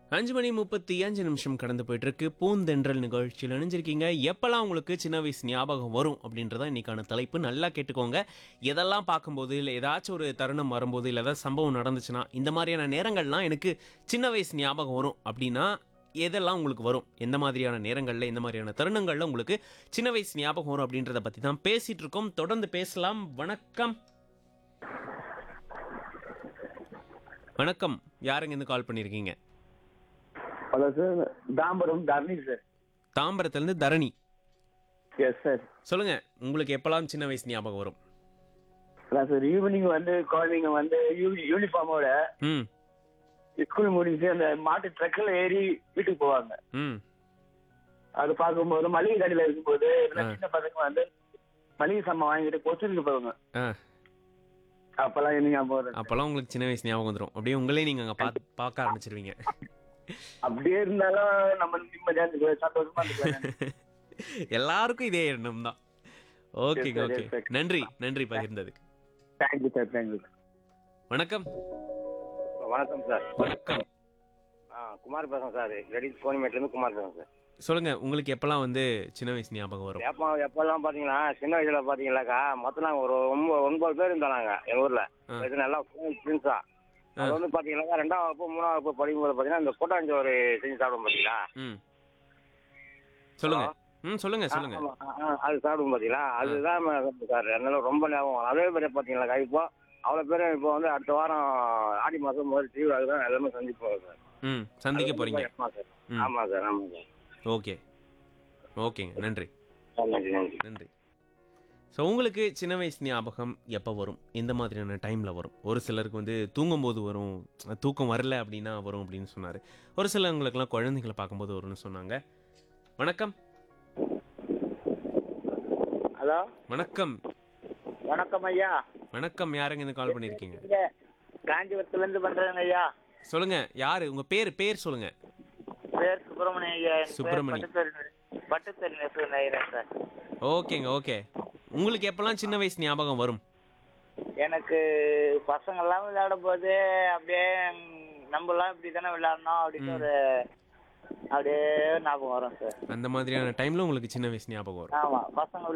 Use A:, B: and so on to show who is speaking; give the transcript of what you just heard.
A: அஞ்சு மணி முப்பத்தி அஞ்சு நிமிஷம் கடந்து போயிட்டு இருக்கு பூந்தென்றல் நிகழ்ச்சியில் இணைஞ்சிருக்கீங்க எப்பெல்லாம் உங்களுக்கு சின்ன வயசு ஞாபகம் வரும் அப்படின்றத இன்னைக்கான தலைப்பு நல்லா கேட்டுக்கோங்க எதெல்லாம் பார்க்கும்போது இல்லை ஏதாச்சும் ஒரு தருணம் வரும்போது இல்லை ஏதாவது சம்பவம் நடந்துச்சுன்னா இந்த மாதிரியான நேரங்கள்லாம் எனக்கு சின்ன வயசு ஞாபகம் வரும் அப்படின்னா எதெல்லாம் உங்களுக்கு வரும் எந்த மாதிரியான நேரங்களில் எந்த மாதிரியான தருணங்களில் உங்களுக்கு சின்ன வயசு ஞாபகம் வரும் அப்படின்றத பற்றி தான் பேசிட்டு இருக்கோம் தொடர்ந்து பேசலாம் வணக்கம் வணக்கம் யாருங்க இருந்து கால் பண்ணியிருக்கீங்க
B: hello sir Tambaram Dharani sir
A: தாம்பரத்துலேருந்து தரணி
B: எஸ் சார்
A: சொல்லுங்க உங்களுக்கு எப்பலாம் சின்ன வயசு ஞாபகம் வரும்
B: அதான் சார் ஈவினிங் வந்து குழந்தைங்க வந்து யூனிஃபார்மோட
A: ம்
B: ஸ்கூல் முடிஞ்சு அந்த மாட்டு ட்ரக்கில் ஏறி வீட்டுக்கு போவாங்க
A: ம்
B: அது பார்க்கும்போது மளிகை கடையில் இருக்கும்போது
A: ஆ.
B: சின்ன பசங்க வந்து மளிகை சாமான் வாங்கிட்டு கொஸ்டினுக்கு போவாங்க
A: ஆ
B: அப்பெல்லாம் என்ன ஞாபகம் வரும்
A: அப்போல்லாம் உங்களுக்கு சின்ன வயசு ஞாபகம் வந்துடும் அப்படியே உங்களே நீங்கள் அங்கே பார்த்து பார்க்க ஆரம்பிச்சிருவீங்க
B: அப்படியே இருந்தாலும் நம்ம நிம்மதியா இருந்துக்கலாம் சந்தோஷமா இருந்துக்கலாம்
A: எல்லாருக்கும் இதே எண்ணம் தான் ஓகேங்க
B: Yes, sir,
A: okay
B: yes, sir.
A: நன்றி நன்றி பகிர்ந்ததுக்கு
B: தேங்க்யூ சார் தேங்க்யூ
A: வணக்கம்
C: வணக்கம் சார்
A: வணக்கம்
C: ஆ குமார் பேசுறேன் சார் லெடிஸ் கோனிமேட்லேருந்து குமார் பேசுறேன் சார்
A: சொல்லுங்க உங்களுக்கு எப்பலாம் வந்து சின்ன வயசு ஞாபகம் வரும்
C: எப்போ எப்போல்லாம் பார்த்தீங்கன்னா சின்ன வயசுல பார்த்தீங்கன்னாக்கா மொத்தம் நாங்கள் ஒரு ஒன்பது ஒன்பது பேர் இருந்தோம் நாங்கள் எங்கள் ஊரில்
A: ஆ.
C: இது நல்லா ஃப்ரெண்ட்ஸா அது வந்து பார்த்தீங்கன்னாக்கா ரெண்டாவது வகுப்பு மூணாவது வகுப்பு படிக்கும்போது பார்த்தீங்கன்னா இந்த கூட்டாஞ்சோறு செஞ்சு சாப்பிடும் பார்த்தீங்களா
A: ம் சொல்லுங்க ம் சொல்லுங்க சொல்லுங்க
C: ஆமா, ஆ, ஆ, அது சாப்பிடும் பார்த்தீங்களா அதுதான் ம- சார் என்னால ரொம்ப ஞாபகம் வரும். அதே மாதிரி பார்த்தீங்கன்னாக்கா இப்போ அவ்வளோ பேர் இப்போ வந்து அடுத்த வாரம் ஆடி மாதம் முதல் திருவிழா தான் எல்லாமே சந்திப்போம் சார்
A: ம் சந்திக்க போறீங்க
C: ஆமாம் சார்
A: ம்.
C: ஆமாம் சார் ஆமாம் சார்
A: ஓகே ஓகேங்க நன்றி
C: நன்றி நன்றி
A: நன்றி ஸோ உங்களுக்கு சின்ன வயசு ஞாபகம் எப்போ வரும் எந்த மாதிரியான டைமில் வரும் ஒரு சிலருக்கு வந்து தூங்கும்போது வரும் தூக்கம் வரல அப்படின்னா வரும் அப்படின்னு சொன்னார் ஒரு சிலவங்களுக்குலாம் குழந்தைகளை பார்க்கும்போது வரும்னு சொன்னாங்க வணக்கம்
B: ஹலோ
A: வணக்கம்
B: வணக்கம் ஐயா
A: வணக்கம் யாருங்க இந்த கால் பண்ணியிருக்கீங்க
B: இங்க காஞ்சிபுரத்துல இருந்து பண்றேங்க ஐயா
A: சொல்லுங்க யாரு உங்க பேர் பேர் சொல்லுங்க
B: பேர் சுப்பிரமணியம் ஐயா என் பேர்
A: சுப்பிரமணி.
B: பட்டுத்தறி பட்டுத்தறி நெசவு நெய்கிறேன் சார்
A: ஓகேங்க ஓகே உங்களுக்கு எப்போல்லாம் சின்ன வயசு ஞாபகம் வரும்
B: எனக்கு பசங்கள்லாம் விளையாடும் போது அப்படியே ம், நம்மலாம் இப்படி தானே விளையாடணும் அப்படின்னு ஒரு அப்படியே ஞாபகம் வரும் சார்
A: அந்த மாதிரியான டைமில் உங்களுக்கு சின்ன வயசு ஞாபகம் வரும்
B: ஆமா பசங்க